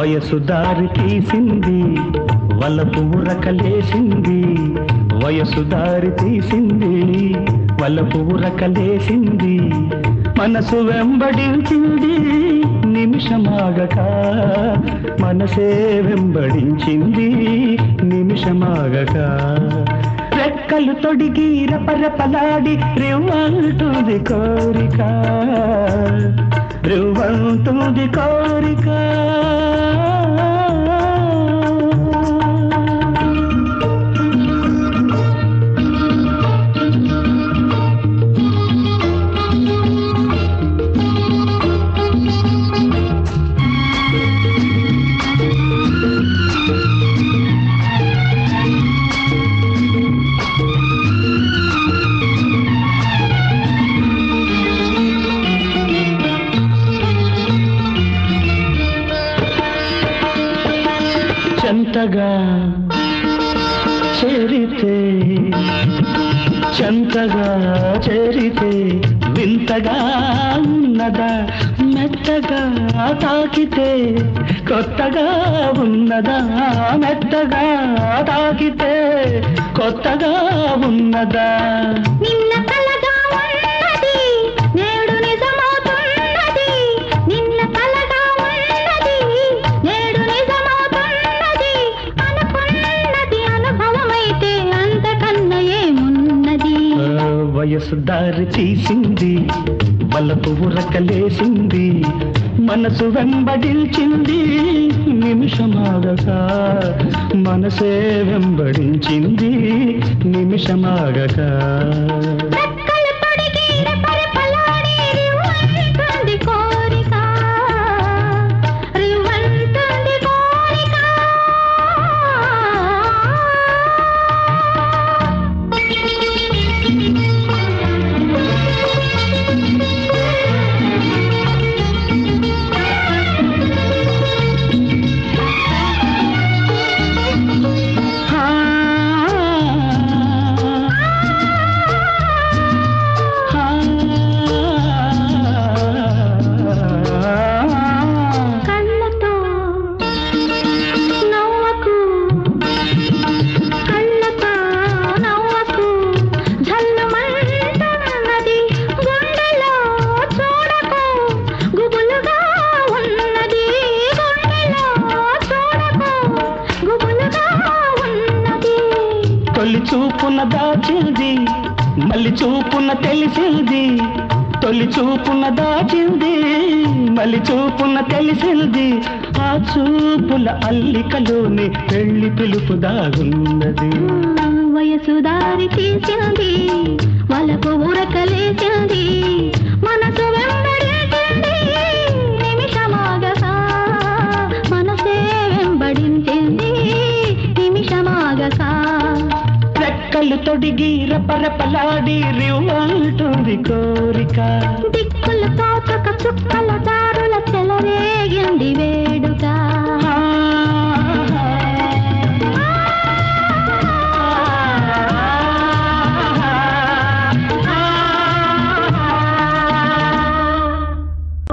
వయసు దారి తీసింది వలపు ఉరకలేసింది వయసు దారి తీసింది వలపు ఉరకలేసింది మనసు వెంబడించింది నిమిషమాగక మనసే వెంబడించింది నిమిషమాగక రెక్కలు తొడిగి రపరపలాడి రివ్వంటుంది కోరిక రివ్వంటుంది కోరిక చెంతగా చేరితే చెంతగా చేరితే వింతగా ఉన్నదా మెత్తగా తాకితే కొత్తగా ఉన్నదా మెత్తగా తాకితే కొత్తగా ఉన్నదా నిన్న కలగా ఉన్నది నేడు నిజమవుతున్నది నిన్న కలగా ఉన్నది నేడు నిజమవుతున్నది అనుకున్నది అనుభవమైతే అంతకన్నా ఏమున్నది ఆ, వయసు దారి తీసింది వలపు ఉరకలేసింది మనసు వెంబడించింది నిమిషమాగక మనసే వెంబడించింది నిమిషమాగక రెక్కలు తొడిగి రెపరెపలాడి రివ్వంటుంది కోరిక రివ్వంటుంది కోరిక ఆ, ఆ, కళ్ళతో నవ్వకు కళ్ళతో నవ్వకు జల్లుమంటున్నది గుండెలో చూడకు గుబులుగా ఉన్నది గుండెలో చూడకు గుబులుగా ఉన్నది తొలి చూపున దాచింది మళ్ళీ చూపున తెలిసింది తొలి చూపున దాచింది మళ్ళీ చూపున తెలిసింది ఆ చూపుల అల్లికలోని పెళ్లి పిలుపు దాగున్నది వయసు దారి తీసింది వలకు ఉరకలేసింది మనసు వెంబడించింది నిమిషమాగగా మనసే వెంబడించింది నిమిషమాగగా రెక్కలు తొడిగి రపరపలాడి రివ్వంటుంది కోరిక దిక్కులు తోచక చుక్కల దారుల చెలరేగింది వేడుక